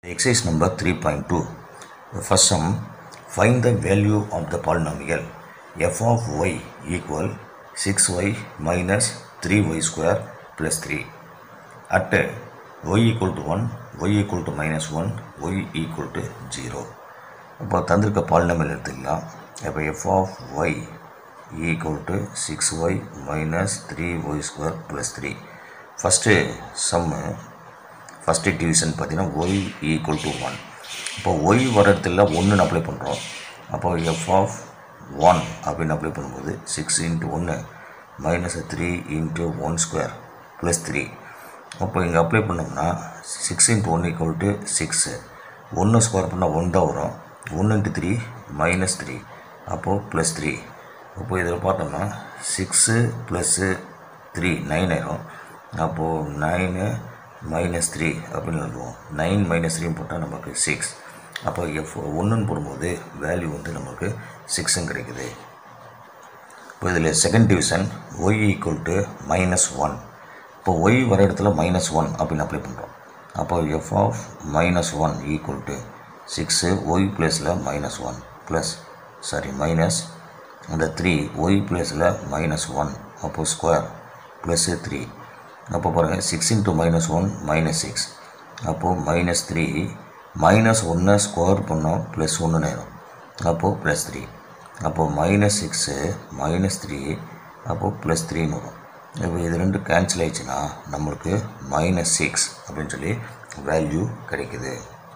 Exercise number 3.2. The first sum, find the value of the polynomial f of y equal 6y minus 3y square plus 3 at y equal to 1, y equal to minus 1, y equal to 0. இப்போ தந்திருக்க பாலினமில் எடுத்துக்கலாம் இப்போ F of Y equal to six Y minus three Y square plus three first sum first division பார்த்தீங்கன்னா Y equal to one இப்போ Y வர இடத்துல ஒன்றுன்னு apply பண்ணுறோம் அப்போ எஃப் ஆஃப் ஒன் அப்படின்னு அப்ளை பண்ணும்போது சிக்ஸ் இன்ட்டு ஒன்று minus three into one square plus three அப்போ இங்கே அப்ளை பண்ணோம்னா six into one equal to six ஒன்று ஸ்கொயர் பண்ணால் ஒன் தான் வரும் ஒன்று இன்ட்டு த்ரீ மைனஸ் த்ரீ அப்போது ப்ளஸ் த்ரீ அப்போ இதில் பார்த்தோம்னா சிக்ஸு ப்ளஸ்ஸு த்ரீ நைன் ஆயிரும் அப்போது நைனு மைனஸ் த்ரீ அப்படின்னு எழுதுவோம் நைன் மைனஸ் த்ரீ போட்டால் நமக்கு சிக்ஸ் அப்போ எஃப் ஒன்றுன்னு போடும்போது வேல்யூ வந்து நமக்கு சிக்ஸும் கிடைக்குது இப்போ இதில் second division Y equal to minus one இப்போ ஒய் வர இடத்துல மைனஸ் ஒன் அப்படின்னு அப்ளை பண்ணுறோம் அப்போ F of minus one equal to six Y ப்ளஸில் minus one plus sorry minus அந்த த்ரீ ஒய் ப்ளஸில் மைனஸ் ஒன் அப்போது ஸ்கொயர் ப்ளஸ்ஸு த்ரீ அப்போ பாருங்கள் six into minus one minus six அப்போது மைனஸ் த்ரீ மைனஸ் ஒன்றை ஸ்கொயர் பண்ணோம் ப்ளஸ் ஒன்று நேரம் அப்போது ப்ளஸ் த்ரீ அப்போது மைனஸ் சிக்ஸு மைனஸ் த்ரீ அப்போது ப்ளஸ் த்ரீன்னு வரும் இப்போ இது ரெண்டு கேன்சல் ஆயிடுச்சுன்னா நம்மளுக்கு மைனஸ் சிக்ஸ் அப்படின்னு சொல்லி வேல்யூ கிடைக்குது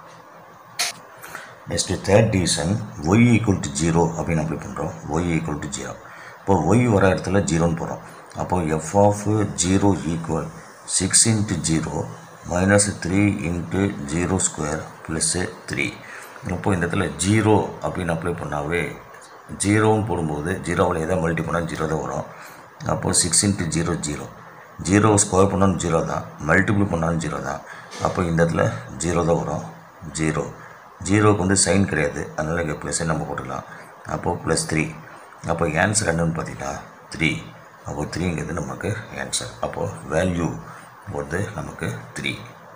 next third division Y equal to zero அப்படின்னு அப்ளை பண்ணுறோம் ஒய் ஈக்குவல் டு ஜீரோ இப்போ ஒய் வர இடத்துல ஜீரோன்னு போகிறோம் அப்போது F of zero equal six into zero minus three into zero square plus three இப்போ இந்த இடத்துல ஜீரோ அப்படின்னு அப்ளை பண்ணாவே ஜீரோன்னு போடும்போது ஜீரோவில் எதாவது மல்டி பண்ணால் ஜீரோ தான் வரும் அப்போது six into zero zero zero square பண்ணாலும் ஜீரோ தான் மல்டிப்ளை பண்ணாலும் ஜீரோ தான் அப்போ இந்த இடத்துல ஜீரோ தான் வரும் ஜீரோ ஜீரோவுக்கு வந்து சைன் கிடையாது அதனால் இங்கே ப்ளஸ்ஸை நம்ம போட்டுக்கலாம் அப்போது ப்ளஸ் த்ரீ அப்போ ஆன்சர் என்னன்னு பார்த்தீங்கன்னா த்ரீ அப்போது த்ரீங்கிறது நமக்கு ஆன்சர் அப்போது வேல்யூ வந்து நமக்கு three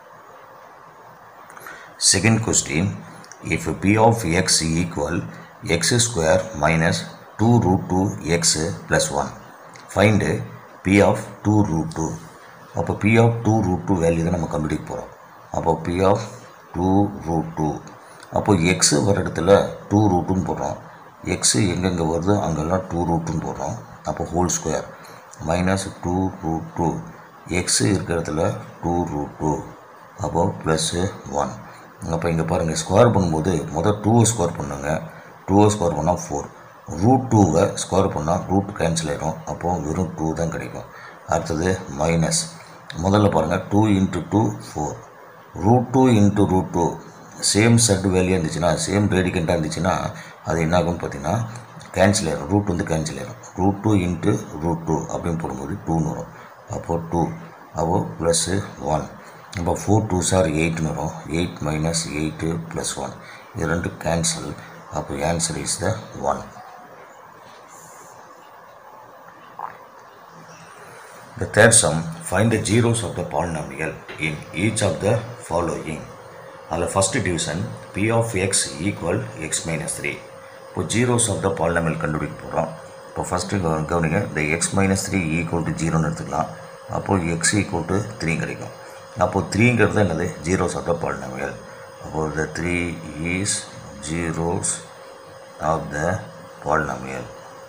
second question if P of X equal X square minus two root two X plus one find P of two root two அப்போ P of two root two value தான் நம்ம கண்டுபிடிக்க போகிறோம் அப்போ P of two root two அப்போ X வர இடத்துல two ரூட்டுன்னு போடுறோம் எக்ஸு எங்கெங்கே வருதோ அங்கெல்லாம் டூ ரூட்டுன்னு போடுறோம் அப்போ whole square minus two root two X இருக்கிற இடத்துல டூ ரூட் டூ அப்போது ப்ளஸ்ஸு ஒன் அப்போ இங்கே பாருங்கள் ஸ்கொயர் பண்ணும்போது முதல் டூவை ஸ்கொயர் பண்ணுங்க டூவை ஸ்கொயர் பண்ணால் ஃபோர் ரூட் டூவை ஸ்கொயர் பண்ணால் ரூட் கேன்சல் ஆகிடும் அப்போது வெறும் டூ தான் கிடைக்கும் அடுத்தது மைனஸ் முதல்ல பாருங்கள் two into two four root two into root two same set value இருந்துச்சுன்னா சேம் ரேடிகண்ட்டாக இருந்துச்சுன்னா அது என்ன ஆகும்னு பார்த்தீங்கன்னா கேன்சல் ஆயிடும் ரூட் வந்து கேன்சல் ஆயிடும் root two into root two அப்படின்னு போடும்போது டூன்னு வரும் அப்போது டூ அப்போது ப்ளஸ்ஸு ஒன் அப்போ ஃபோர் டூ சார் எயிட்னு வரும் eight minus eight plus one இது ரெண்டு கேன்சல் அப்போ answer is the one The third sum, find the zeros of the polynomial in each of the following. அதில் first division P of X equal X minus three இப்போ zeros of the polynomial கண்டுபிடிக்க போகிறோம் இப்போ first கவனிங்க இந்த X minus three equal to ஜீரோன்னு எடுத்துக்கலாம் அப்போது எக்ஸ் ஈக்குவல் டு த்ரீ கிடைக்கும் அப்போது த்ரீங்கிறது என்னது ஜீரோஸ் ஆஃப் த பாலினாமியல் அப்போது the three is zeros of the polynomial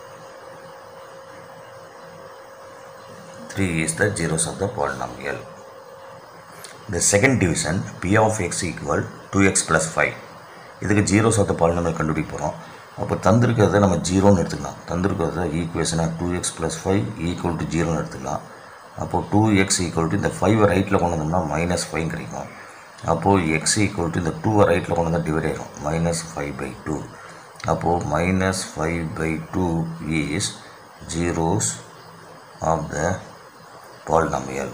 3 is the zeros of the polynomial. The second division p of x equal 2x plus 5 இதுக்கு zeros of the polynomial கண்டுபிடிக்க போகிறோம் அப்போ தந்திருக்கிறத நம்ம ஜீரோன்னு எடுத்துக்கலாம் தந்திருக்கிறத ஈக்குவேஷனாக two X plus five equal to ஜீரோன்னு எடுத்துக்கலாம் அப்போது டூ எக்ஸ் ஈக்குவல் டு இந்த ஃபைவை ரைட்டில் கொண்டு வந்தோம்னா மைனஸ் ஃபைவ் கிடைக்கும் அப்போது எக்ஸ் ஈக்குவல் டு இந்த டூவை ரைட்டில் கொண்டு வந்தால் டிவைட் ஆகிடும் மைனஸ் ஃபைவ் பை டூ அப்போது minus five by two is zeros of the polynomial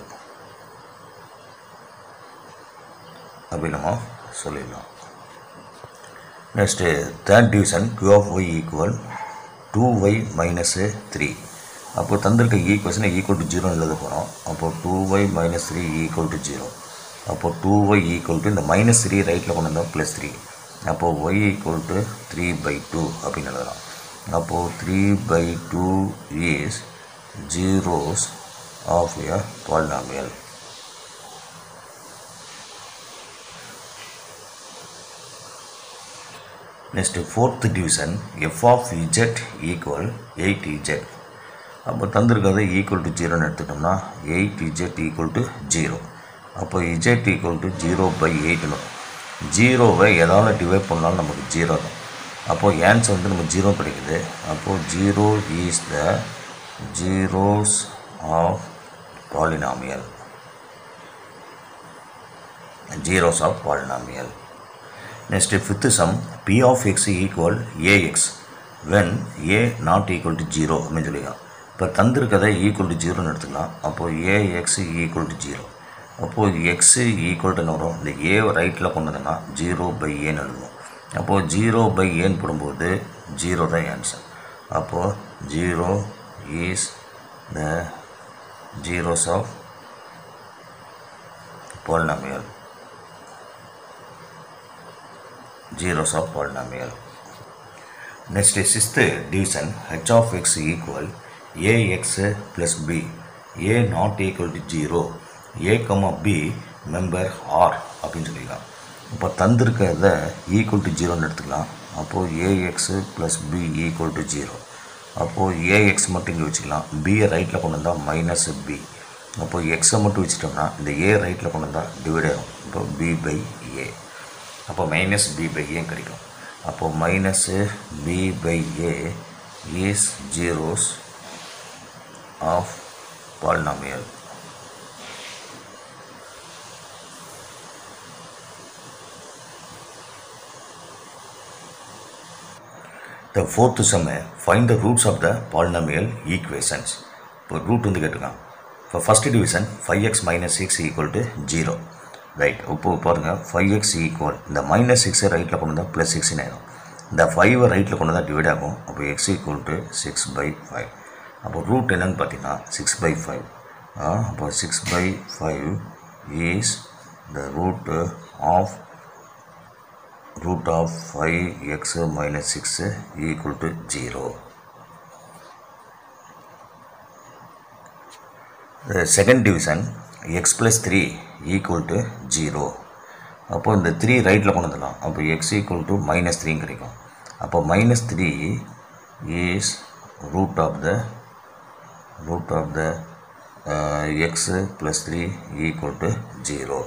அப்படி நம்ம சொல்லிடலாம் next third division q of Y equal to Y minus three அப்போ தந்திருக்க ஈக்குவேஷனை ஈக்குவல் டு ஜீரோ எழுத போகிறோம் அப்போது two Y minus three equal to zero அப்போ டூ ஒய் ஈக்குவல் டு இந்த மைனஸ் த்ரீ ரைட்டில் கொண்டு வந்தால் ப்ளஸ் த்ரீ அப்போது Y equal to three by two அப்படின்னு எழுதலாம் அப்போது three by two is zeros of a polynomial next fourth division F of Z equal eight Z அப்போ தந்திருக்கிறது ஈக்குவல் டு ஜீரோன்னு எடுத்துட்டோம்னா eight Z equal to zero அப்போ Z equal to zero by எயிட்னு ஜீரோவை எதாவது டிவைட் பண்ணாலும் நமக்கு ஜீரோ தான் அப்போது ஆன்சர் வந்து நமக்கு ஜீரோ கிடைக்குது அப்போது zero is the zeros of polynomial zeros of polynomial Next, fifth sum, p of x equal ax when a not equal to 0 அப்படின்னு சொல்லிக்கலாம் இப்போ தந்திருக்கதை ஈக்குவல் டு ஜீரோன்னு எடுத்துக்கலாம் அப்போது ஏஎக்ஸ் ஈக்குவல் டு ஜீரோ அப்போது எக்ஸ் ஈக்குவல் டுன்னு வரும் இந்த ஏ ரைட்டில் கொண்டு வந்தோம்னா ஜீரோ பை ஏன்னு எழுதணும் அப்போது ஜீரோ பை ஏன்னு போடும்போது ஜீரோ தான் ஆன்சர் அப்போது zero is the zeros of polynomial zeros of polynomial. Next is sixth division h of x equal ax plus b a not equal to 0 a comma b member r அப்படின்னு சொல்லிக்கலாம் இப்போ தந்திருக்கிறத equal to ஜீரோன்னு எடுத்துக்கலாம் அப்போது A X plus B equal to zero அப்போது A X மட்டும் இங்கே வச்சுக்கலாம் பியை ரைட்டில் கொண்டு வந்தால் மைனஸ் பி அப்போது எக்ஸை மட்டும் வச்சுட்டோம்னா இந்த ஏ ரைட்டில் கொண்டு வந்தால் டிவைட் ஆகும் இப்போ பி பை ஏ அப்போ மைனஸ் பி பை ஏ கிடைக்கும் அப்போது minus B by A is zeros of polynomial The fourth sum find the roots of the polynomial equations. இப்போ ரூட் வந்து கேட்டிருக்கான் இப்போ first division five x minus six equal to zero right இப்போ பாருங்கள் five x equal இந்த minus சிக்ஸை ரைட்டில் கொண்டு வந்தால் ப்ளஸ் சிக்ஸ்னு ஆயிடும் இந்த ஃபைவை ரைட்டில் கொண்டு வந்தால் டிவைட் ஆகும் அப்போ x equal to six by five அப்போ ரூட் என்னன்னு பார்த்தீங்கன்னா சிக்ஸ் பை ஃபைவ் அப்போ six by five is the root of root of 5x minus 6 equal to 0. The second division x plus 3 equal to 0. அப்போ இந்த three ரைட்டில் கொண்டு வந்துடலாம் அப்போ எக்ஸ் ஈக்குவல் டு மைனஸ் த்ரீன்னு கிடைக்கும் அப்போ minus three is root of the root of the x plus three equal to zero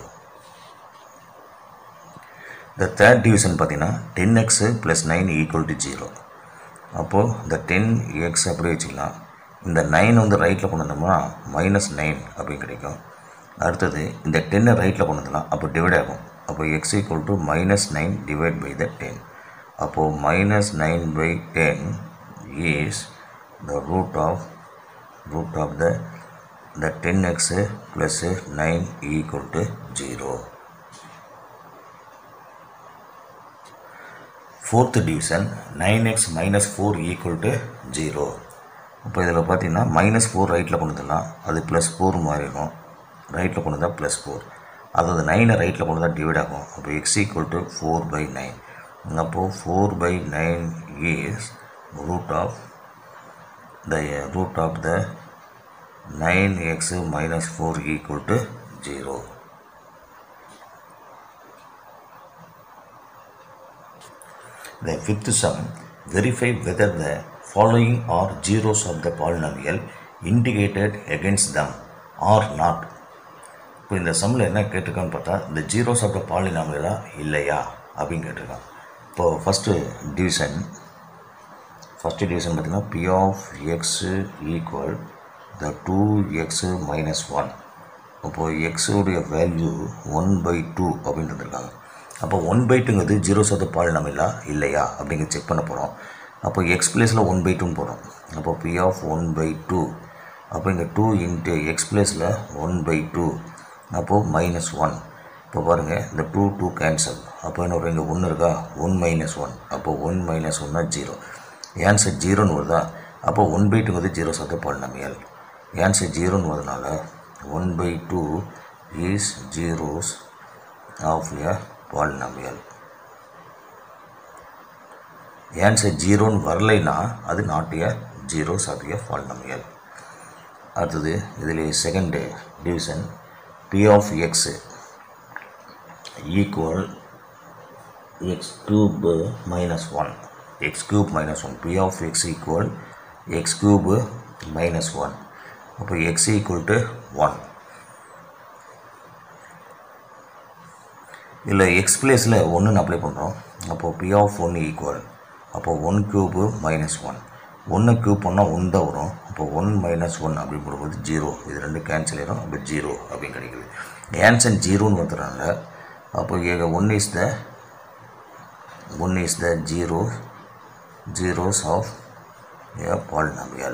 இந்த தேர்ட் டிவிஷன் பார்த்தீங்கன்னா ten x plus nine equal to zero அப்போது இந்த டென் எக்ஸ் அப்படியே வச்சுக்கலாம் இந்த நைன் வந்து ரைட்டில் கொண்டு வந்தோம்னா மைனஸ் நைன் அப்படின்னு கிடைக்கும் அடுத்தது இந்த டென்னை ரைட்டில் கொண்டு வந்துடலாம் அப்போ டிவைட் ஆகும் அப்போ x equal to minus nine divide by the ten அப்போது minus nine by ten is the root of root of the the 10x plus 9 equal to 0. Fourth division nine x minus four equal to zero இப்போ இதில் பார்த்தீங்கன்னா minus four ரைட்டில் கொண்டு வந்துடலாம் அது plus four மாறிடும் ரைட்டில் கொண்டு வந்தால் ப்ளஸ் ஃபோர் அதாவது நைனை ரைட்டில் கொண்டு வந்தால் டிவைட் ஆகும் அப்போ x equal to four by nine அப்போது four by nine is root of the root of the nine x minus four equal to zero The fifth sum verify whether the following are zeros of the polynomial indicated against them or not. இப்போ இந்த சம்மில் என்ன கேட்டிருக்கான்னு பார்த்தா இந்த zeros of த பாலினாமியலா இல்லையா அப்படின்னு கேட்டிருக்கான் இப்போ ஃபஸ்ட்டு டிவிஷன் ஃபஸ்ட்டு டிவிஷன் பார்த்தீங்கன்னா P of x equal the two x minus one அப்போது எக்ஸுடைய வேல்யூ ஒன் பை டூ அப்படின்னு இருந்திருக்காங்க அப்போ ஒன் பை டூங்கிறது ஜீரோ சத பாலினாமிலா இல்லையா அப்படிங்கிறது செக் பண்ண போகிறோம் அப்போ எக்ஸ் பிளேஸில் ஒன் பை டூன்னு போகிறோம் அப்போ P of one by two அப்போ இங்கே டூ இன்ட்டு எக்ஸ் பிளேஸில் ஒன் பை டூ அப்போது மைனஸ் ஒன் இப்போ பாருங்கள் இந்த டூ டூ கேன்சல் அப்போ என்ன ஒரு இங்கே ஒன்று இருக்கா ஒன் மைனஸ் ஒன் அப்போ ஒன் மைனஸ் ஒன்னா ஜீரோ ஆன்சர் ஜீரோன்னு வருதா அப்போ ஒன் பை டூங்கிறது ஜீரோ சத பாலினாமியல் ஆன்சர் ஜீரோன்னு வரதுனால one by two is zeros of a polynomial answer ஜீரோன்னு வரலைன்னா அது not a zeros of a polynomial அடுத்தது இதில் second division P of x equal x cube minus one x cube minus one P of X equal x cube minus one அப்போ x equal to one இல்லை x பிளேஸில் ஒன்றுன்னு apply பண்ணுறோம் அப்போது P of one equal அப்போது one cube minus one ஒன்று cube பண்ணால் one தான் வரும் அப்போ ஒன் மைனஸ் ஒன் அப்படின்னு போடும்போது ஜீரோ இது ரெண்டு கேன்சல் ஆயிடும் அப்போ ஜீரோ அப்படின்னு கிடைக்குது ஆன்சர் ஜீரோன்னு வந்துடுறாங்க அப்போ ஏக one is the one is the zero zeros of a polynomial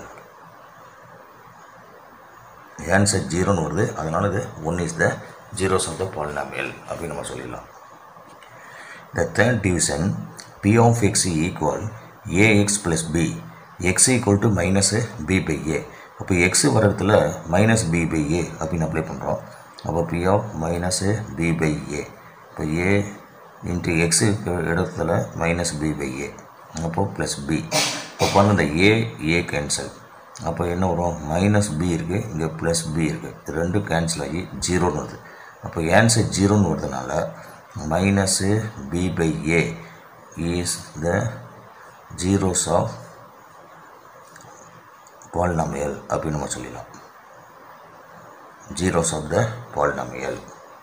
answer ஜீரோன்னு வருது அதனால் இது one is the zeros of the polynomial அப்படின்னு நம்ம சொல்லிடலாம் the third division P of X equal a x plus b x equal to minus b by a அப்போ x வர இடத்துல மைனஸ் பி பை ஏ அப்படின்னு அப்ளை பண்ணுறோம் அப்போ P of minus b by a இப்போ ஏ இன்ட்டு எக்ஸு இடத்துல minus b by a அப்போது plus B இப்போ பண்ண இந்த ஏ ஏ கேன்சல் அப்போ என்ன வரும் மைனஸ் பி இருக்குது இங்கே ப்ளஸ் பி இருக்குது இது ரெண்டும் கேன்சல் ஆகி ஜீரோன்னு வருது அப்போ ஆன்சர் ஜீரோன்னு வருதுனால minus B by A is the zeros of polynomial அப்படின்னு நம்ம சொல்லிடலாம் ஜீரோஸ் ஆஃப் த பாலினாமியல்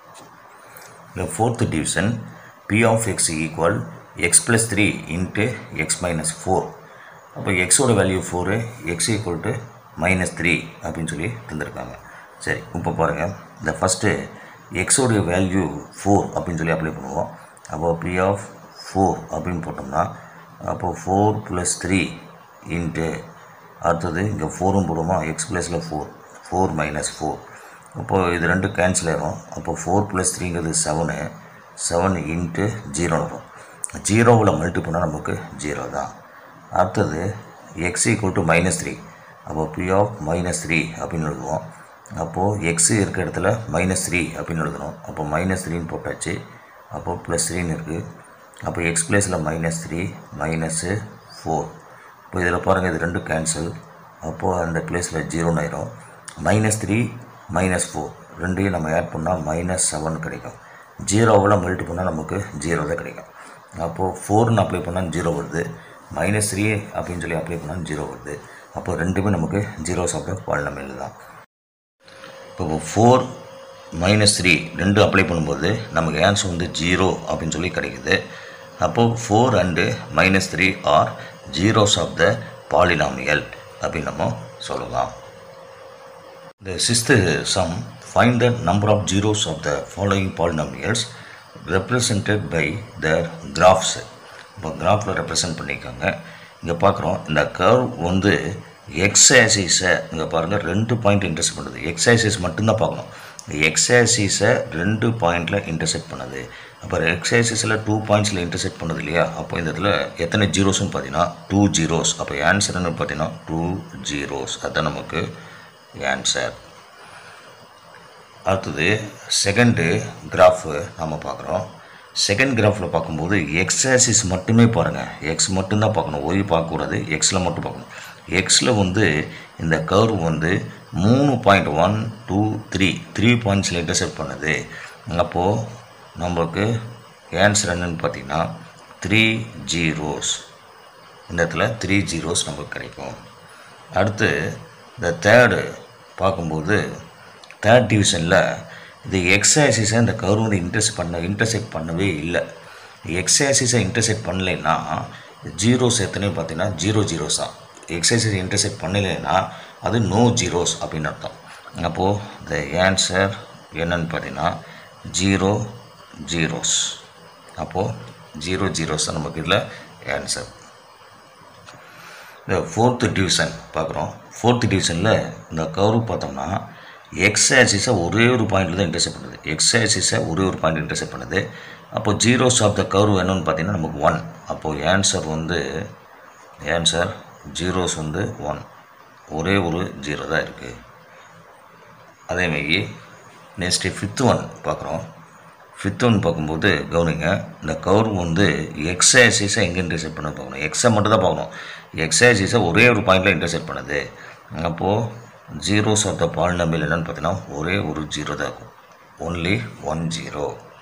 இந்த fourth division P of X equal x plus three into x minus four அப்போ எக்ஸோட value four x equal to minus three அப்படின்னு சொல்லி தந்திருக்காங்க சரி இப்போ பாருங்கள் இந்த ஃபஸ்ட்டு எக்ஸோடைய வேல்யூ ஃபோர் அப்படின்னு சொல்லி அப்ளை பண்ணுவோம் அப்போ பி ஆஃப் ஃபோர் அப்படின்னு போட்டோம்னா அப்போது ஃபோர் ப்ளஸ் த்ரீ இன்ட்டு அடுத்தது இங்கே ஃபோரும் போடுவோமா எக்ஸ் ப்ளஸில் ஃபோர் ஃபோர் மைனஸ் ஃபோர் அப்போது இது ரெண்டு கேன்சல் ஆயிரும் அப்போ ஃபோர் ப்ளஸ் த்ரீங்கிறது செவனு செவன் இன்ட்டு ஜீரோ வரும் ஜீரோவில் மல்டி பண்ணால் நமக்கு ஜீரோ தான் அடுத்தது x equal to minus three அப்போ பி ஆஃப் மைனஸ் த்ரீ அப்படின்னு எழுதுவோம் அப்போது எக்ஸு இருக்க இடத்துல மைனஸ் த்ரீ அப்படின்னு எழுதணும் அப்போ மைனஸ் த்ரீன்னு போட்டாச்சு அப்போது ப்ளஸ் த்ரீன்னு இருக்குது அப்போ எக்ஸ் ப்ளஸில் மைனஸ் த்ரீ மைனஸு ஃபோர் இப்போ இதில் பாருங்கள் இது ரெண்டும் கேன்சல் அப்போது அந்த பிளேஸில் ஜீரோன்னு ஆயிரும் மைனஸ் த்ரீ மைனஸ் ஃபோர் ரெண்டையும் நம்ம ஆட் பண்ணால் மைனஸ் செவன் கிடைக்கும் ஜீரோவில் மல்டி பண்ணால் நமக்கு ஜீரோ தான் கிடைக்கும் அப்போது ஃபோர்னு அப்ளை பண்ணால் ஜீரோ வருது மைனஸ் த்ரீ அப்படின்னு சொல்லி அப்ளை பண்ணால் ஜீரோ வருது அப்போ ரெண்டுமே நமக்கு ஜீரோ சாப்பிட பாலினமில் தான் இப்போ ஃபோர் மைனஸ் த்ரீ ரெண்டு அப்ளை பண்ணும்போது நமக்கு ஆன்சர் வந்து ஜீரோ அப்படின்னு சொல்லி கிடைக்குது அப்போது four and minus three are zeros of the polynomial அப்படின்னு நம்ம சொல்லலாம் The sixth sum find the number of zeros of the following polynomials represented by their graphs இப்போ கிராஃபில் ரெப்ரசன்ட் பண்ணியிருக்காங்க இங்கே பார்க்குறோம் இந்த கர்வ் வந்து எக்ஸ் ஆசிஸை இங்கே பாருங்கள் ரெண்டு பாயிண்ட் இன்டர்செக்ட் பண்ணுது எக்ஸ் ஆசிஸ் மட்டும்தான் பார்க்கணும் எக்ஸ் ஆசிஸை ரெண்டு பாயிண்டில் இன்டர்செக்ட் பண்ணுது அப்புறம் எக்ஸ் ஆசிஸில் டூ பாயிண்ட்ஸில் இன்டர்செக்ட் பண்ணுது இல்லையா அப்போ இந்த இடத்துல எத்தனை ஜீரோஸ்னு பார்த்தீங்கன்னா டூ ஜீரோஸ் அப்போ ஆன்சர்னு பார்த்தீங்கன்னா டூ ஜீரோஸ் அதுதான் நமக்கு ஆன்சர் அடுத்தது செகண்டு கிராஃபு நம்ம பார்க்குறோம் செகண்ட் கிராஃபில் பார்க்கும்போது எக்ஸ் ஆசிஸ் மட்டுமே பாருங்கள் எக்ஸ் மட்டும்தான் பார்க்கணும் ஒய் பார்க்கக்கூடாது எக்ஸில் மட்டும் பார்க்கணும் எக்ஸில் வந்து இந்த கர்வ் வந்து மூணு point one two three three பாயிண்ட்ஸில் இன்டர்செப்ட் பண்ணுது அப்போது நம்மளுக்கு ஆன்சர் என்னன்னு பார்த்தீங்கன்னா த்ரீ ஜீரோஸ் இந்த இடத்துல த்ரீ ஜீரோஸ் நமக்கு கிடைக்கும் அடுத்து இந்த தேர்டு பார்க்கும்போது தேர்ட் டிவிஷனில் இந்த எக்ஸ் ஆசிஸை இந்த கர்வ் வந்து இன்டர்செக்ட் பண்ண இன்டர்செக்ட் பண்ணவே இல்லை எக்ஸ் ஆசிஸை இன்டர்செக்ட் பண்ணலைன்னா ஜீரோஸ் எத்தனை பார்த்தீங்கன்னா ஜீரோ ஜீரோஸ் தான் எக்ஸ் ஆசிஸை இன்டர்செக்ட் பண்ணலைன்னா அது நோ ஜீரோஸ் அப்படின்னு அர்த்தம் அப்போது த ஆன்சர் என்னன்னு பார்த்தீங்கன்னா ஜீரோ ஜீரோஸ் அப்போது ஜீரோ ஜீரோஸ் தான் நமக்கு இதில் ஆன்சர் இந்த ஃபோர்த்து டிவிஷன் பார்க்குறோம் ஃபோர்த்து டிவிஷனில் இந்த கர்வ் பார்த்தோம்னா எக்ஸ் ஆசிஸை ஒரே ஒரு பாயிண்டில் தான் இன்டர்செப்ட் பண்ணுது எக்ஸ் ஆசிஸை ஒரே ஒரு பாயிண்ட் இன்டர்செப்ட் பண்ணுது அப்போது ஜீரோஸ் ஆஃப் த கர்வ் என்னன்னு பார்த்தீங்கன்னா நமக்கு ஒன் அப்போது ஆன்சர் வந்து ஆன்சர் ஜீரோஸ் வந்து ஒன் ஒரே ஒரு ஜீரோ தான் இருக்குது அதேமாரி நெக்ஸ்ட்டு ஃபிஃப்த் ஒன் பார்க்குறோம் ஃபிஃப்த் ஒன் பார்க்கும்போது கவனிங்க இந்த கர்வ் வந்து எக்ஸ் ஆக்சிஸை எங்கே இன்டர்செக்ட் பண்ண பார்க்கணும் எக்ஸை மட்டும் தான் பார்க்கணும் எக்ஸ் ஆக்சிஸை ஒரே ஒரு பாயிண்டில் இன்டர்செக்ட் பண்ணுது அப்போது ஜீரோஸ் ஆஃப் த பாலினமில் என்னென்னு பார்த்தீங்கன்னா ஒரே ஒரு ஜீரோ தான் இருக்கும் ஒன்லி ஒன் ஜீரோ